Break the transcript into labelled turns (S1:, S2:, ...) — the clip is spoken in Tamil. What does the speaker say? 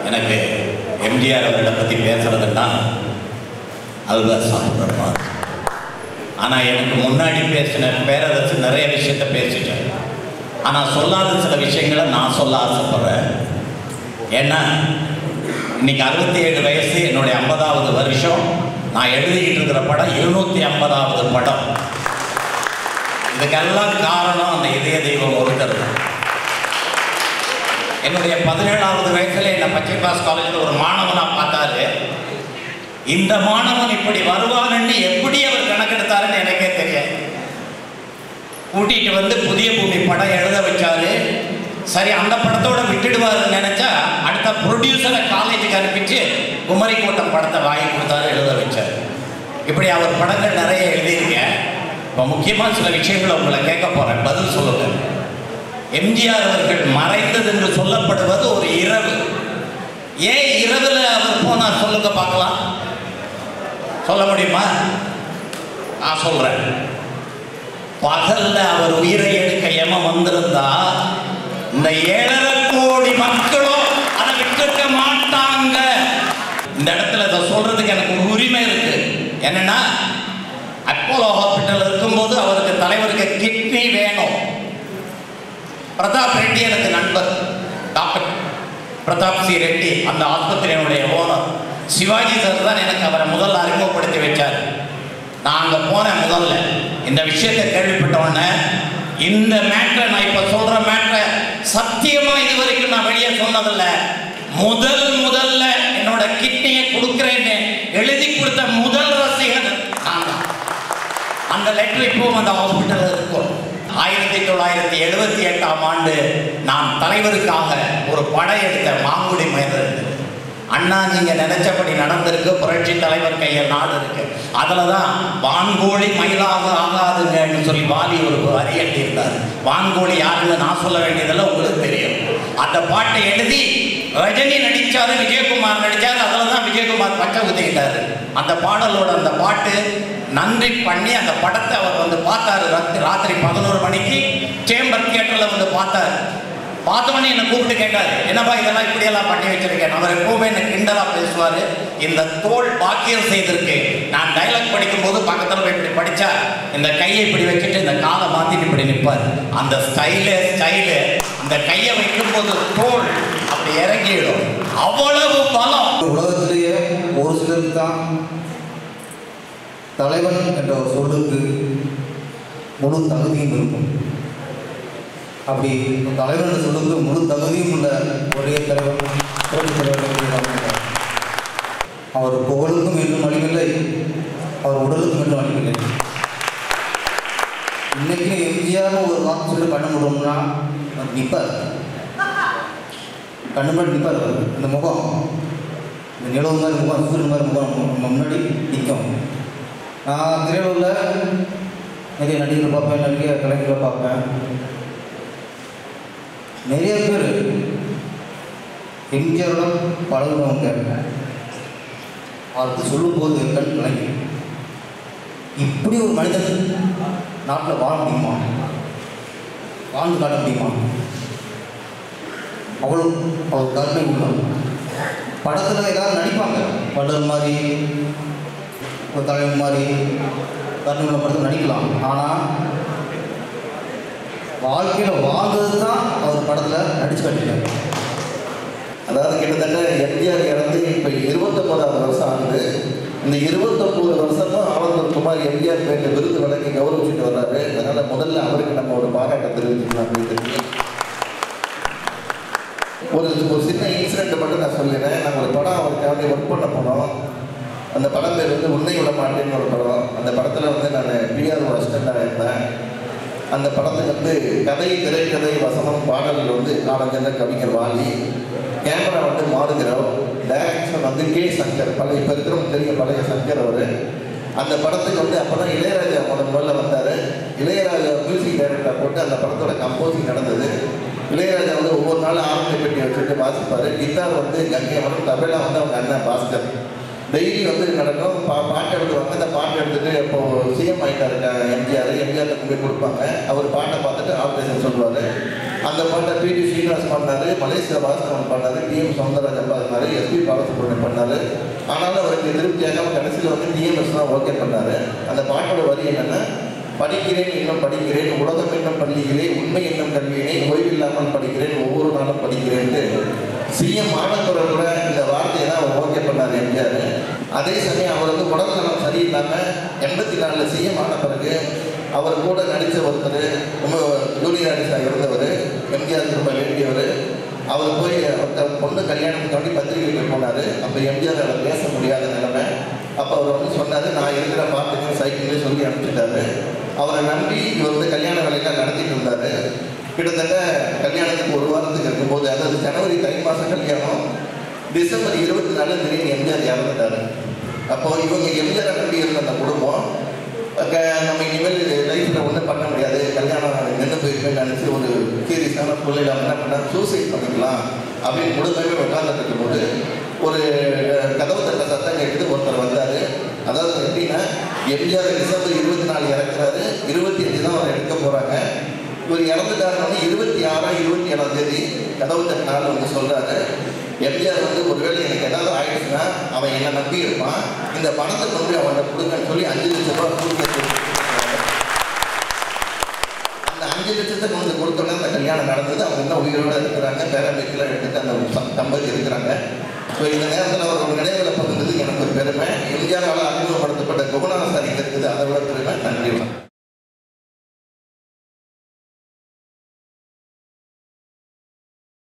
S1: எனக்கு எம்ஜிஆர் அவர்களை பற்றி பேசுறதுன்னா அல்வா சாப்பிட்ற மாதிரி ஆனால் எனக்கு முன்னாடி பேசின பேரரசு நிறைய விஷயத்த பேசிட்டேன் ஆனால் சொல்லாத சில விஷயங்களை நான் சொல்ல ஆசைப்படுறேன் ஏன்னா இன்னைக்கு அறுபத்தி ஏழு வயசு என்னுடைய ஐம்பதாவது வருஷம் நான் எழுதிக்கிட்டு இருக்கிற படம் இருநூத்தி ஐம்பதாவது படம் இதுக்கெல்லாம் காரணம் அந்த இதய தெய்வம் ஒருத்தர் தான். என்னுடைய பதினேழாவது வயசுல என்னை பச்சை பாஸ் காலேஜில் ஒரு மாணவனா பார்த்தாரு இந்த மாணவன் இப்படி வருவான்னு எப்படி அவர் கணக்கெடுத்தாருன்னு எனக்கே தெரியாது கூட்டிட்டு வந்து புதிய பூமி படம் எழுத வச்சாரு சரி அந்த படத்தோட விட்டுடுவாருன்னு நினைச்சா அடுத்த ப்ரொடியூசரை காலேஜுக்கு அனுப்பிச்சு குமரி கோட்டம் படத்தை வாங்கி கொடுத்தாரு எழுத வச்சார் இப்படி அவர் படங்கள் நிறைய எழுதியிருக்கேன் இப்போ முக்கியமாக சில விஷயங்களை உங்களை கேட்க போறேன் பதில் சொல்லுங்க எம்ஜிஆர் அவர்கள் மறைந்தது என்று சொல்லப்படுவது ஒரு இரவு ஏன் இரவுல அவர் போனார் சொல்லுங்க பார்க்கலாம் சொல்ல முடியுமா நான் சொல்றேன் பகல்ல அவர் உயிரை எடுக்க எம வந்திருந்தா இந்த ஏழரை கோடி மக்களும் அதை விட்டுருக்க மாட்டாங்க இந்த இடத்துல இதை சொல்றதுக்கு எனக்கு ஒரு உரிமை இருக்கு என்னன்னா அப்போலோ ஹாஸ்பிட்டல் இருக்கும்போது அவருக்கு தலைவருக்கு கிட்னி வேணும் பிரதாப் ரெட்டி எனக்கு நண்பர் டாக்டர் பிரதாப் சி ரெட்டி அந்த ஆஸ்பத்திரியினுடைய ஓனர் சிவாஜி சார் தான் எனக்கு அவரை முதல்ல அறிமுகப்படுத்தி வச்சார் நான் அங்கே போனேன் முதல்ல இந்த விஷயத்தை கேள்விப்பட்ட உடனே இந்த மேட்ரை நான் இப்போ சொல்ற மேட்ரை சத்தியமா இது வரைக்கும் நான் வெளியே சொன்னதில்ல முதல் முதல்ல என்னோட கிட்னியை கொடுக்குறேன்னு எழுதி கொடுத்த முதல் ரசிகர் நான் தான் அந்த லெட்டர் இப்பவும் அந்த ஹாஸ்பிட்டலில் இருக்கும் ஆயிரத்தி தொள்ளாயிரத்தி எழுபத்தி எட்டாம் ஆண்டு நான் தலைவருக்காக ஒரு படம் எடுத்த மாங்குடி மனிதர் அண்ணா நீங்க நினைச்சபடி நடந்திருக்கு புரட்சி தலைவர் கையில் நாடு இருக்கு அதுல தான் வான்கோழி மயிலாக ஆகாதுங்கன்னு சொல்லி வாலி ஒரு வரி எழுதியிருந்தார் வான்கோழி யாருன்னு நான் சொல்ல வேண்டியதெல்லாம் உங்களுக்கு தெரியும் அந்த பாட்டை எழுதி ரஜினி நடிச்சாரு விஜயகுமார் நடிச்சாரு அதுல தான் விஜயகுமார் பச்சை ஊத்திக்கிட்டாரு அந்த பாடலோட அந்த பாட்டு நன்றி பண்ணி அந்த படத்தை அவர் வந்து பார்த்தாரு ராத்திரி- ராத்திரி பதினோரு மணிக்கு சேம்பர் தியேட்டர்ல வந்து பார்த்தாரு பார்த்தவொடனே என்னை கூப்பிட்டு கேட்டாரு என்னப்பா இதெல்லாம் இப்படியெல்லாம் பண்ணி வச்சிருக்கேன் அவர் எப்பவுமே என்ன கிண்டலா பேசுவாரு இந்த தோல் பாக்கியம் செய்திருக்கு நான் டைலாக் படிக்கும் போது பக்கத்துல போய் இப்படி படிச்சா இந்த கையை இப்படி வச்சுட்டு இந்த காலை மாத்திட்டு இப்படி நிற்பார் அந்த ஸ்டைலு ஸ்டைலு அந்த கையை வைக்கும்போது தோல் அப்படி இறங்கிடும் அவ்வளவு பலம்
S2: உலகத்திலேயே ஒரு சிலருக்கு தான் தலைவன் என்ற ஒரு சொல்லுக்கு முழு தகுதியும் இருக்கும் அப்படி தலைவன் என்ற சொல்லுக்கு முழு தகுதியும் உள்ள ஒரே தலைவன் புரட்சித் தலைவர் எம்ஜிஆர் அவர்கள். அவர் புகழுக்கும் என்றும் அழிவில்லை அவர் உடலுக்கும் என்றும் அழிவில்லை இன்னைக்கு எம்ஜிஆர் ஒரு வாக்கு சொல்லி பண்ண முடியும்னா நிற்பார் கண்ணு முன்னாடி நிற்பார் அவர் அந்த முகம் இந்த நிலவு மாதிரி முகம் சூரியன் மாதிரி முகம் நம்ம முன்னாடி நிற்கும் நான் திரையுலகில் நிறைய நடிகர்கள் பார்ப்பேன் நிறைய கலைஞர்களை பார்ப்பேன் நிறைய பேர் எம்ஜிஆரோட பழகுனவங்க அவருக்கு சொல்லும்போது கண் கலங்கி இப்படி ஒரு மனிதன் நாட்டில் வாழ முடியுமா வாழ்ந்து காட்ட முடியுமா அவ்வளோ அவர் கருணை உள்ளம் படத்தில் ஏதாவது நடிப்பாங்க வள்ளல் மாதிரி ஒரு தலைவன் மாதிரி கருணை உள்ள படத்தில் நடிக்கலாம் ஆனால் வாழ்க்கையில் வாழ்ந்தது தான் அவர் படத்தில் நடிச்சு காட்டிட்டார்
S3: அதாவது கிட்டத்தட்ட எம்ஜிஆர் இறந்து இப்போ இருபத்தொம்பதாவது வருஷம் ஆகுது இந்த இருபத்தொம்பது வருஷமும் ஆனந்தர் குமார் எம்ஜிஆர் பேருக்கு விருது வழங்கி கௌரவிச்சுட்டு வர்றாரு அதனால முதல்ல அவருக்கு நம்ம ஒரு பாராட்டை தெரிவிச்சுக்கலாம் அப்படின்னு தெரியும். ஒரு ஒரு சின்ன இன்சிடென்ட் மட்டும் நான் சொல்லிடுறேன் நாங்கள் ஒரு படம் அவருக்காக ஒர்க் பண்ண போனோம் அந்த படம் பேர் வந்து உன்னை விட மாட்டேன்னு ஒரு படம் அந்த படத்தில் வந்து நான் பிஆர் அசிஸ்டண்டாக இருந்தேன் அந்த படத்துக்கு வந்து கதை திரைக்கதை வசனம் பாடல்கள் வந்து நாலஞ்சந்த கவிஞர் வாலி கேமரா வந்து மாறுகிறோம் டைரக்ஷன் வந்து கே சங்கர் பழைய இப்போ இருக்கிறவங்க தெரியும் பழைய சங்கர் அவர் அந்த படத்துக்கு வந்து அப்போ தான் இளையராஜா முதல் முதல்ல வந்தார் இளையராஜா மியூசிக் டைரக்டர் போட்டு அந்த படத்தோட கம்போசிங் நடந்தது இளையராஜா வந்து ஒவ்வொரு நாளும் ஆரம்பி பெட்டி வச்சுட்டு வாசிப்பார் கிட்டார் வந்து கங்கை வரும் தபேலா வந்து அவங்க அண்ணன் பாஸ்கர் டெய்லி வந்து நடக்கும் பா பாட்டு எழுதுவாங்க அந்த பாட்டு எடுத்துட்டு இப்போ சிஎம் ஆகிட்டாரு எம்ஜிஆர் எம்ஜிஆர் கொண்டு போய் கொடுப்பாங்க அவர் பாட்டை பார்த்துட்டு ஆப்ரேஷன் சொல்லுவார் அந்த பாட்டை பிடி ஸ்ரீனிவாஸ் பண்ணாரு மலேசியா வாசவன் பண்ணாரு டிஎம் சௌந்தரராஜன் பண்ணாரு எஸ்பி பாலசுப்ரமணியம் பண்ணாரு ஆனாலும் அவருக்கு திருப்தியாக கடைசியில் வந்து டிஎம்எஸ் தான் ஓகே பண்ணாரு அந்த பாட்டோட வரி என்னன்னா படிக்கிறேன் இன்னும் படிக்கிறேன் உலகம் என்னும் பள்ளியிலே உண்மை என்னும் கல்வியினை ஓய்வில்லாமல் படிக்கிறேன் ஒவ்வொரு நாளும் படிக்கிறேன்ட்டு சிஎம் ஆனந்தவர் கூட இந்த வார்த்தையை தான் அவர் ஓகே பண்ணார் எம்ஜிஆர் அதே சமயம் அவர் வந்து உடல் நலம் சரியில்லாமல் எண்பத்தி நாலில் சிஎம் ஆன பிறகு அவர் கூட நடித்த ஒருத்தர் ரொம்ப ஜூனியர் ஆர்டிஸ்டாக இருந்தவர் எம்ஜிஆர் ரொம்ப வேண்டியவர் அவர் போய் ஒருத்தர் பொண்ணு கல்யாணத்துக்காண்டி பத்திரிகைக்கு போனார் அப்போ எம்ஜிஆர் அதை பேச முடியாத நிலைமை அப்போ அவர் வந்து சொன்னார் நான் இருக்கிற பார்த்துங்க சைக்கிள்லேயே சொல்லி அனுப்பிச்சிட்டாரு அவரை நம்பி இவர் வந்து கல்யாண வேலையெல்லாம் நடத்திட்டு இருந்தார் கிட்டத்தட்ட கல்யாணத்துக்கு ஒரு வாரத்துக்கு இருக்கும்போது அதாவது ஜனவரி தை மாதம் கல்யாணம் டிசம்பர் இருபத்தி நாலு திடீர்னு எம்ஜிஆர் இறந்துட்டாரு அப்போ இவங்க எம்ஜிஆரை நம்பி இருந்த அந்த குடும்பம் அங்க நம்ம இனிமேல் லைஃப்பில் ஒன்றும் பண்ண முடியாது கல்யாணம் நின்று போயிருப்பேன்னு நினச்சி ஒரு சீரியஸான சூழ்நிலை என்ன பண்ணால் சூசைட் பண்ணிக்கலாம் அப்படின்னு குடும்பமே உட்கார்ந்துட்டு இருக்கும்போது ஒரு கதவு தட்ட சத்தம் கேட்டு ஒருத்தர் வந்தார் அதாவது எப்படின்னா எம்ஜிஆர் டிசம்பர் இருபத்தி நாலு இறக்குறாரு இருபத்தி அஞ்சு தான் அவர் எடுக்க போகிறாங்க இவர் இறந்துட்டாருன்னு இருபத்தி ஆறாம் இருபத்தி ஏழாம் தேதி கதவு தட்டினால வந்து சொல்றாரு எம்ஜிஆர் வந்து ஒருவேளை எனக்கு ஏதாவது ஆயிடுச்சுன்னா அவன் என்னை நம்பி இருப்பான் இந்த பணத்தை கொண்டு அவன்கிட்ட கொடுங்கன்னு சொல்லி அஞ்சு லட்சம் ரூபாய் கொடுத்து அந்த அஞ்சு லட்சத்தை கொண்டு கொடுத்தோன்னே அந்த கல்யாணம் நடந்தது அவங்க இன்னும் உயிரோட இருக்கிறாங்க பேரம்பேக்கெல்லாம் எடுத்துட்டு அந்த ச- தம்பதி இருக்கிறாங்க ஸோ இந்த நேரத்தில் அவர் ஒரு நினைவில் பகிர்ந்தது எனக்கு ஒரு பெருமை எம்ஜிஆரால் அறிமுகப்படுத்தப்பட்ட குணாசாரிக்கு இருக்குது அதை விட பெருமை நன்றி வணக்கம்